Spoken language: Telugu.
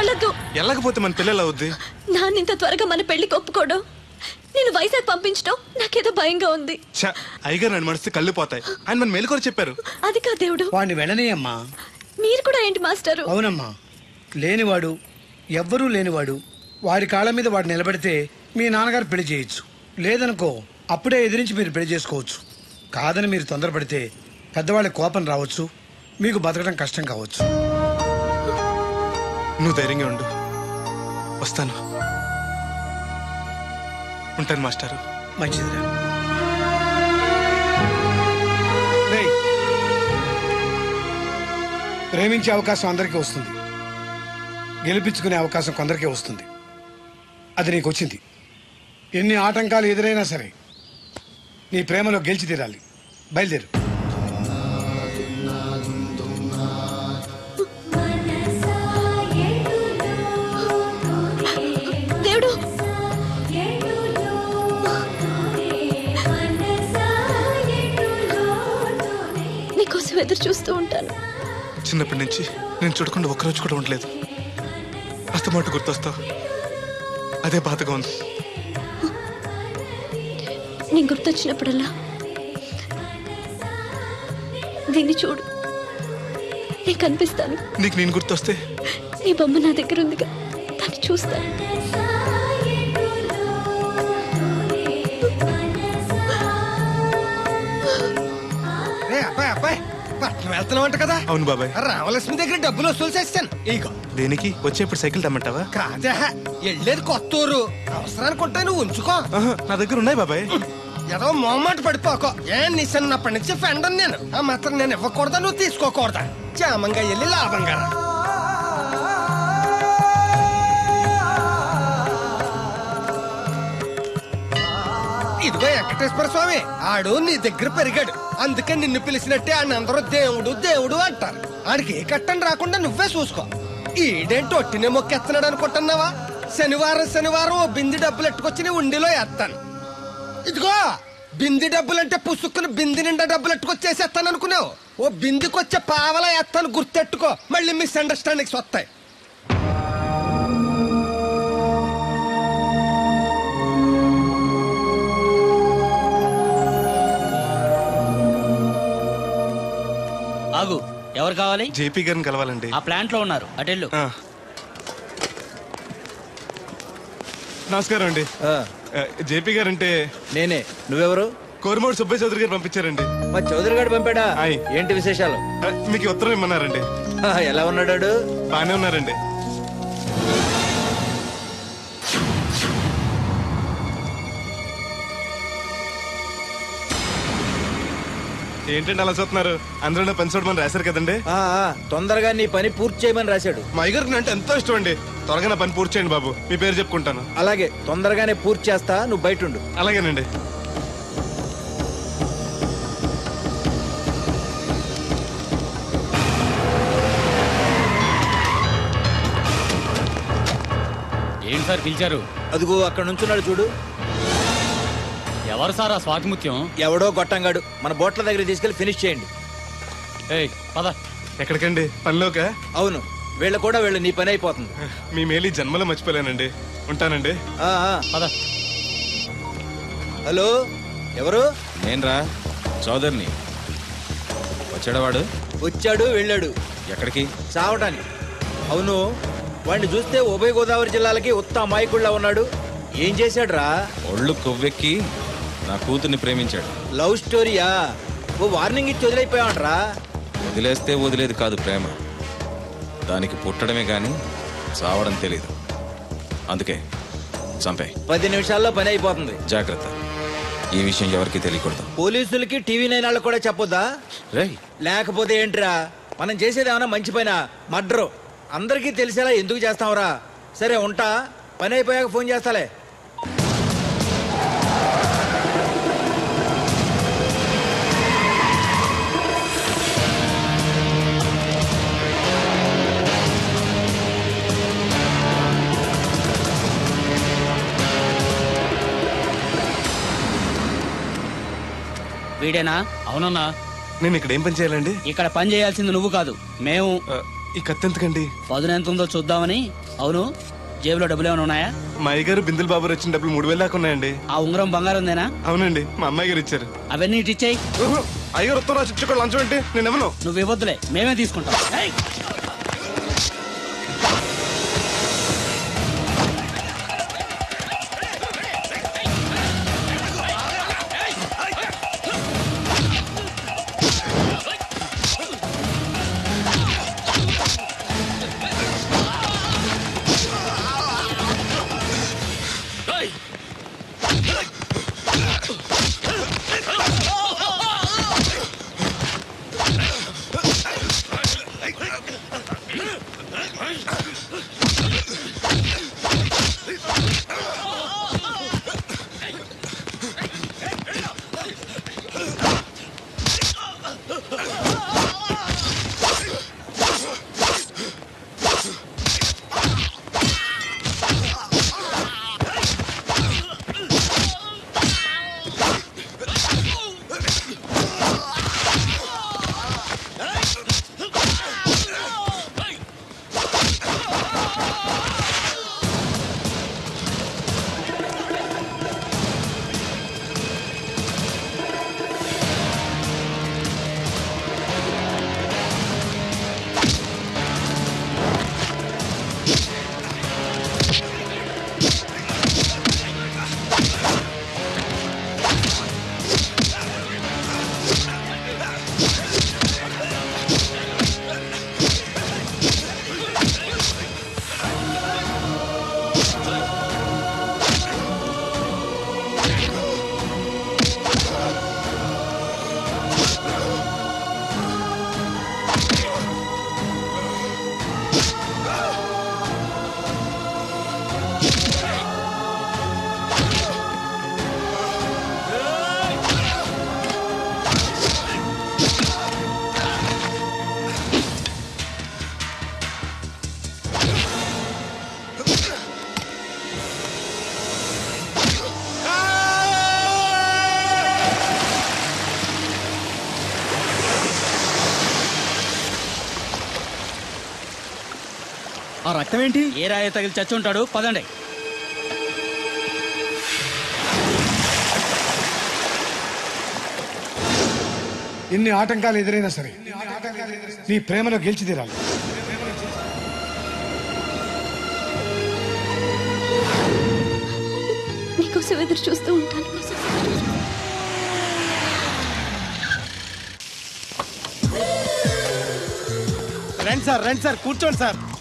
వెళ్ళొద్దు వెళ్ళకపోతే మన పిల్లలు అవుద్ది నాన్న ఇంత త్వరగా మన పెళ్లికి ఒప్పుకోడు నేను వైజాగ్ పంపించడం నాకేదో భయంగా ఉంది ఛ, అయ్యగారు నన్ను మడిస్తే కళ్ళు పోతాయి ఆయన మన మేలుకొని చెప్పారు అది కా దేవుడు వాడిని వెళ్ళనీయమ్మా మీరు కూడా ఏంటి మాస్టారు అవునమ్మా లేనివాడు ఎవ్వరూ లేనివాడు వాడి కాళ్ళ మీద వాడు నిలబడితే మీ నాన్నగారు పెళ్లి చేయొచ్చు లేదనుకో అప్పుడే ఎదిరించి మీరు పెళ్లి చేసుకోవచ్చు కాదని మీరు తొందరపడితే పెద్దవాళ్ళ కోపం రావచ్చు మీకు బతకడం కష్టం కావచ్చు నువ్వు ధైర్యంగా ఉండు వస్తాను ఉంటాను మాస్టారు మంచిదిరా రేయ్, ప్రేమించే అవకాశం అందరికీ వస్తుంది గెలిపించుకునే అవకాశం కొందరికే వస్తుంది అది నీకు వచ్చింది ఎన్ని ఆటంకాలు ఎదురైనా సరే నీ ప్రేమలో గెలిచి తీరాలి బయలుదేరు దేవుడు నీకోసం ఎదురు చూస్తూ ఉంటాను చిన్నప్పటి నుంచి నేను చూడకుండా ఒక్కరోజు కూడా ఉండలేదు అస్తమాట గుర్తొస్తావు అదే బాధగా ఉంది నేను గుర్తొచ్చినప్పుడల్లా దీన్ని చూడు నేను కనిపిస్తాను నీకు నేను గుర్తొస్తే నీ బొమ్మ నా దగ్గర ఉందిగా దాన్ని చూస్తాను రే అబ్బాయి అబ్బాయి పట్నం వెళ్తున్నావంట కదా అవును బాబాయ్ రామలక్ష్మి దగ్గర డబ్బులు వసూలు చేస్తాను ఇగో దేనికి వచ్చేప్పుడు సైకిల్ తెమ్మంటావా కాదే వెళ్ళేది కొత్త ఊరు అవసరానికి ఉంటాయి నువ్వు ఉంచుకో ఆహా, నా దగ్గర ఉన్నాయి బాబాయ్ ఏదో మొహమాట పడిపోకో ఏ నీ చిన్నప్పటి నుంచి ఫ్రెండ్ నేను ఆ మాత్రం నేను ఇవ్వకూడదా నువ్వు తీసుకోకూడదా క్షేమంగా వెళ్ళి లాభంగా రా. ఇదిగో వెంకటేశ్వర స్వామి ఆడు నీ దగ్గర పెరిగాడు అందుకే నిన్ను పిలిచినట్టే ఆయన అందరూ దేవుడు దేవుడు అంటారు ఆడికి ఏ కట్టం రాకుండా నువ్వే చూసుకో ఈడేంటి ఒట్టినే మొక్కెత్తనాడు అనుకుంటున్నావా శనివారం శనివారం ఓ బింది డబ్బులు ఎట్టుకొచ్చి నీ ఉండిలో వేస్తాను ఇదిగో బింది డబ్బులంటే పుసుక్కుని బింది నిండా డబ్బులు ఎట్టుకొచ్చేసేస్తాను అనుకున్నావు ఓ బిందికొచ్చే పావలా ఎత్తాను గుర్తెట్టుకో మళ్ళీ మిస్అండర్స్టాండింగ్స్ వస్తాయి ఆగు ఎవరు కావాలి జేపీ గారిని కలవాలండి ఆ ప్లాంట్ లో ఉన్నారు అటెళ్ళు ఆ. నమస్కారం అండి ఆ, జేపీ గారు అంటే నేనే నువ్వెవరు కోరమూడు సుబ్బయ్య చౌదరి గారు పంపించారండి మా చౌదరి గారు పంపాడా ఆయ్. ఏంటి విశేషాలు ఆ, మీకు ఉత్తరం ఇమ్మన్నారండి ఆ, ఎలా ఉన్నాడు బాగానే ఉన్నారండి ఏంటండి అలా చూస్తున్నారు అందరూ పని చూడమని రాశారు కదండి ఆ, ఆ, తొందరగా నీ పని పూర్తి చేయమని రాశాడు మా అయ్యగారికి అంటే ఎంతో ఇష్టం అండి త్వరగా నా పని పూర్తి చేయండి బాబు మీ పేరు చెప్పుకుంటాను అలాగే తొందరగానే పూర్తి చేస్తా నువ్వు బయట ఉండు అలాగేనండి ఏంటి సార్ పిలిచారు అదిగో అక్కడ నుంచున్నాడు చూడు ఎవరు సార్ ఆ స్వాతిముత్యం ఎవడో గొట్టంగాడు మన బోట్ల దగ్గర తీసుకెళ్లి ఫినిష్ చేయండి ఏయ్ పద ఎక్కడికండి పనిలోక అవును వీళ్ళ కూడా వీళ్ళు నీ పని అయిపోతుంది మీ మేలు ఈ జన్మలో మర్చిపోలేనండి ఉంటానండి ఆ, ఆ. పద హలో ఎవరు నేన్రా చౌదరిని వచ్చాడవాడు వచ్చాడు వెళ్ళాడు ఎక్కడికి చావటానికి అవును వాడిని చూస్తే ఉభయ గోదావరి జిల్లాలకి ఉత్త అమాయకుళ్ళ ఉన్నాడు ఏం చేశాడురా ఒళ్ళు కొవ్వెక్కి నా కూతుర్ని ప్రేమించాడు లవ్ స్టోరీయా ఓ వార్నింగ్ ఇచ్చి వదిలైపోయావంట్రా వదిలేస్తే వదిలేది కాదు ప్రేమ దానికి పుట్టడమే గాని చావడం తెలీదు అందుకే చంపే పది నిమిషాల్లో పని అయిపోతుంది జాగ్రత్త ఈ విషయం ఎవరికి తెలియకూడదు పోలీసులకి టీవీ నైన్ వాళ్ళకి కూడా చెప్పొద్దా రేయ్ లేకపోతే ఏంట్రా మనం చేసేది ఏమైనా మంచి పైన మడ్రో అందరికీ తెలిసేలా ఎందుకు చేస్తాంరా సరే ఉంటా పని అయిపోయాక ఫోన్ చేస్తాలే వీడేనా అవునన్నా నేను ఇక్కడ ఏం పని చేయాలండి ఇక్కడ పని చేయాల్సింది నువ్వు కాదు మేము ఆ, ఈ కత్తి ఎంతకండి పదునెంత ఉందో చూద్దామని అవును జేబులో డబ్బులు ఏమైనా ఉన్నాయా మా అయ్యగారు బిందులు బాబు వచ్చిన డబ్బులు మూడు వేలు దాకా ఉన్నాయండి ఆ ఉంగరం బంగారం ఉందేనా అవునండి మా అమ్మాయి గారు ఇచ్చారు అవన్నీ ఇటు ఇచ్చేయి ఊహు, అయ్యగారు ఉత్తరం రాసి ఇచ్చుకో లంచం ఏంటి నేను ఇవ్వను నువ్వు ఇవ్వద్దులే మేమే తీసుకుంటాం ఏయ్! ఆ రక్తం ఏంటి ఏ రాయ తగిలి చచ్చి ఉంటాడు పదండి ఎన్ని ఆటంకాలు ఎదురైనా సరే నీ ప్రేమలో గెలిచి తీరాలి నీకోసం ఎదురు చూస్తూ ఉంటాను రండి సార్ రండి సార్ కూర్చోండి సార్